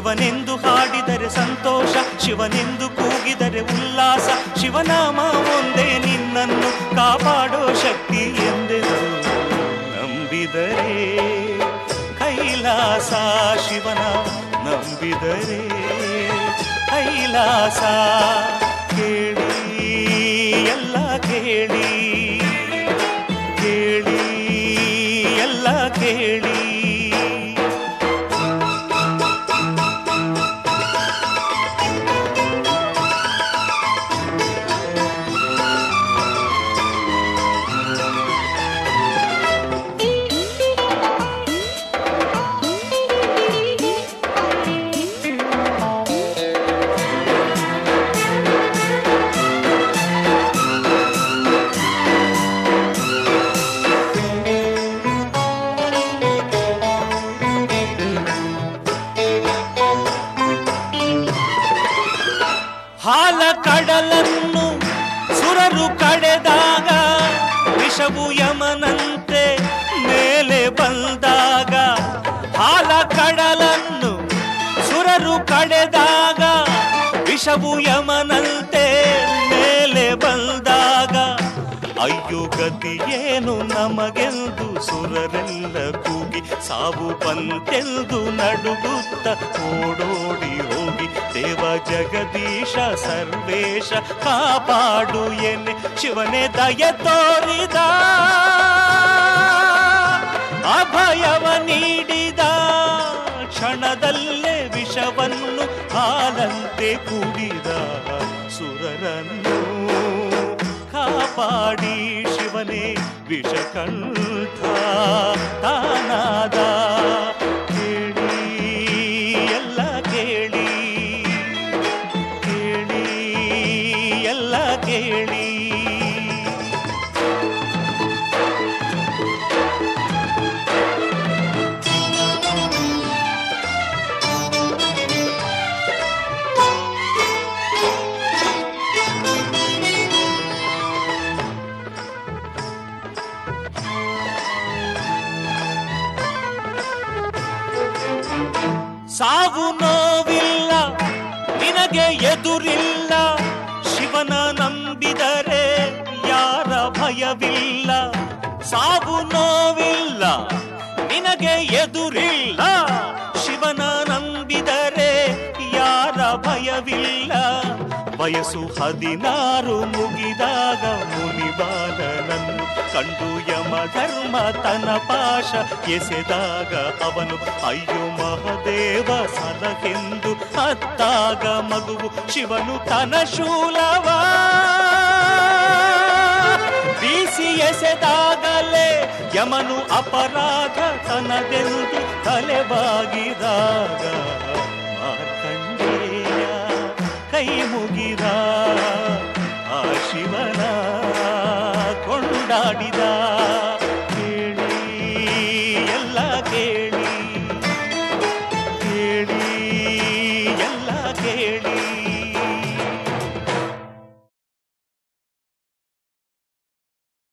ಶಿವನೆಂದು ಹಾಡಿದರೆ ಸಂತೋಷ ಶಿವನೆಂದು ಕೂಗಿದರೆ ಉಲ್ಲಾಸ ಶಿವನಾಮ ಒಂದೇ ನಿನ್ನನ್ನು ಕಾಪಾಡೋ ಶಕ್ತಿ ಎಂದೆಂದು ನಂಬಿದರೆ ಕೈಲಾಸ ಶಿವನ ನಂಬಿದರೆ ಕೈಲಾಸ ಕೇಳಿ ಎಲ್ಲ ಕೇಳಿ ಕೇಳಿ ಎಲ್ಲ ಕೇಳಿ ಹಾಲ ಕಡಲನ್ನು ಸುರರು ಕಡೆದಾಗ ವಿಷವು ಯಮನಂತೆ ಮೇಲೆ ಬಂದಾಗ ಹಾಲ ಕಡಲನ್ನು ಸುರರು ಕಡೆದಾಗ ವಿಷವು ಯಮನಂತೆ ಮೇಲೆ ಬಂದಾಗ ಅಯ್ಯೋ ಗತಿಯೇನು ನಮಗೆಂದು ಸುರರೆಲ್ಲ ಕೂಗಿ ಸಾವು ಬಂತೆಂದು ನಡುಗುತ್ತ ಓಡೋಡಿ ಹೋಗಿ ದೇವ ಜಗದೀಶ ಸರ್ವೇಶ ಕಾಪಾಡು ಎನ್ನೆ ಶಿವನೇ ದಯ ತೋರಿದ ಅಭಯವ ನೀಡಿದ ಕ್ಷಣದಲ್ಲೇ ವಿಷವನ್ನು ಹಾಲಂತೆ ಕುಡಿದ ಸುರರನ್ನು ಕಾಪಾಡಿ ಶಿವನೇ ವಿಷಕಂಠ ತಾನಾದ ಕೇಳಿ ಎಲ್ಲ ಕೇಳಿ ಕೇಳಿ ಎಲ್ಲ ಕೇಳಿ ಸಾವು ನೋವಿಲ್ಲ ನಿನಗೆ ಎದುರಿಲ್ಲ ಶಿವನ ನಂಬಿದರೆ ಯಾರ ಭಯವಿಲ್ಲ ಸಾವು ನೋವಿಲ್ಲ ನಿನಗೆ ಎದುರಿಲ್ಲ ಶಿವನ ನಂಬಿದರೆ ಯಾರ ಭಯವಿಲ್ಲ ವಯಸ್ಸು ಹದಿನಾರು ಮುಗಿದಾಗ ಮುನಿಬಾಲನನ್ನು ಕಂಡು ಯಮ ಧರ್ಮ ತನ ಪಾಶ ಎಸೆದಾಗ ಅವನು ಅಯ್ಯೋ ಮಹದೇವ ಸಲಕೆಂದು ಅತ್ತಾಗ ಮಗುವು ಶಿವನು ತನ ಶೂಲವ ಬೀಸಿ ಎಸೆದಾಗಲೇ ಯಮನು ಅಪರಾಧ ತನದೆಂದು ತಲೆಬಾಗಿದಾಗ ಮಾರ್ಕಂಡೇಯ ಕೈ ಮುಗಿದ ಆ ಶಿವನ ಕೊಂಡಾಡಿದ